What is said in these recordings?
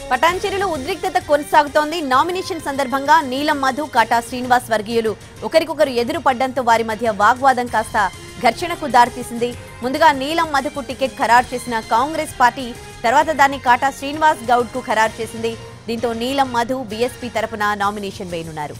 పటాన్చెరులో ఉద్రిక్తత కొనసాగుతోంది నామినేషన్ సందర్భంగా నీలం మధు కాటా శ్రీనివాస్ వర్గీయులు ఒకరికొకరు ఎదురు పడ్డంతో వారి మధ్య వాగ్వాదం కాస్త ఘర్షణకు దారితీసింది ముందుగా నీలం మధుకు టికెట్ ఖరారు చేసిన కాంగ్రెస్ పార్టీ తర్వాత దాన్ని కాటా శ్రీనివాస్ గౌడ్ కు ఖరారు చేసింది దీంతో నీలం మధు బీఎస్పీ తరపున నామినేషన్ వేయనున్నారు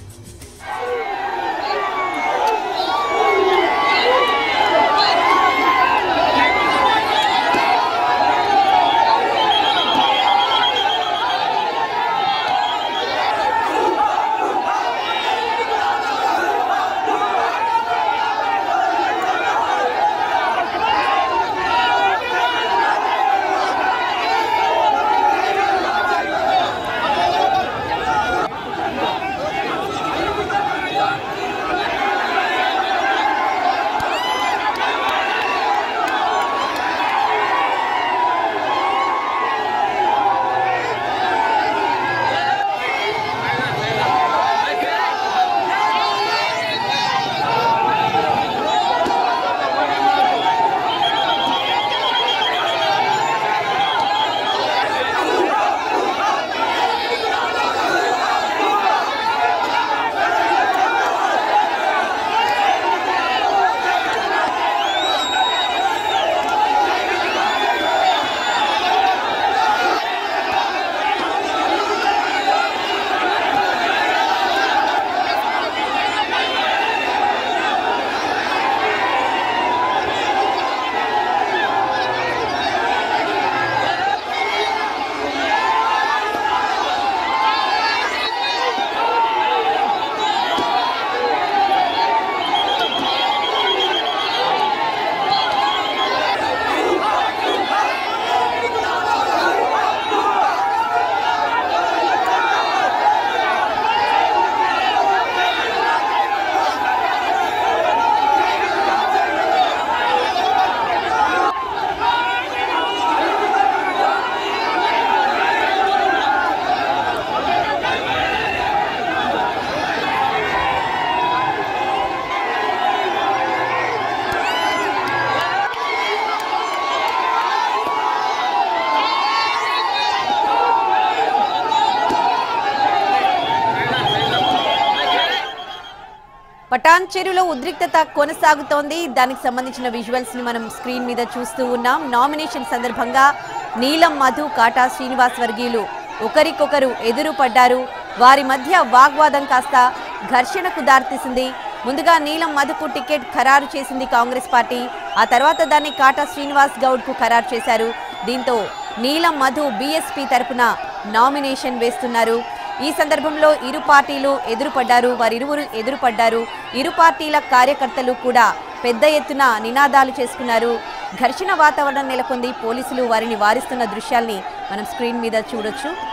పటాన్ చెరువులో ఉద్రిక్తత కొనసాగుతోంది దానికి సంబంధించిన విజువల్స్ ని మనం స్క్రీన్ మీద చూస్తూ ఉన్నాం నామినేషన్ సందర్భంగా నీలం మధు కాటా శ్రీనివాస్ వర్గీయులు ఒకరికొకరు ఎదురు పడ్డారు వారి మధ్య వాగ్వాదం కాస్త ఘర్షణకు దారితీసింది ముందుగా నీలం మధుకు టికెట్ ఖరారు చేసింది కాంగ్రెస్ పార్టీ ఆ తర్వాత దాన్ని కాటా శ్రీనివాస్ గౌడ్ కు ఖరారు చేశారు దీంతో నీలం మధు బీఎస్పీ తరపున నామినేషన్ వేస్తున్నారు ఈ సందర్భంలో ఇరు పార్టీలు ఎదురుపడ్డారు వారిరువురు ఎదురుపడ్డారు ఇరు పార్టీల కార్యకర్తలు కూడా పెద్ద ఎత్తున నినాదాలు చేసుకున్నారు ఘర్షణ వాతావరణం నెలకొంది పోలీసులు వారిని వారిస్తున్న దృశ్యాల్ని మనం స్క్రీన్ మీద చూడొచ్చు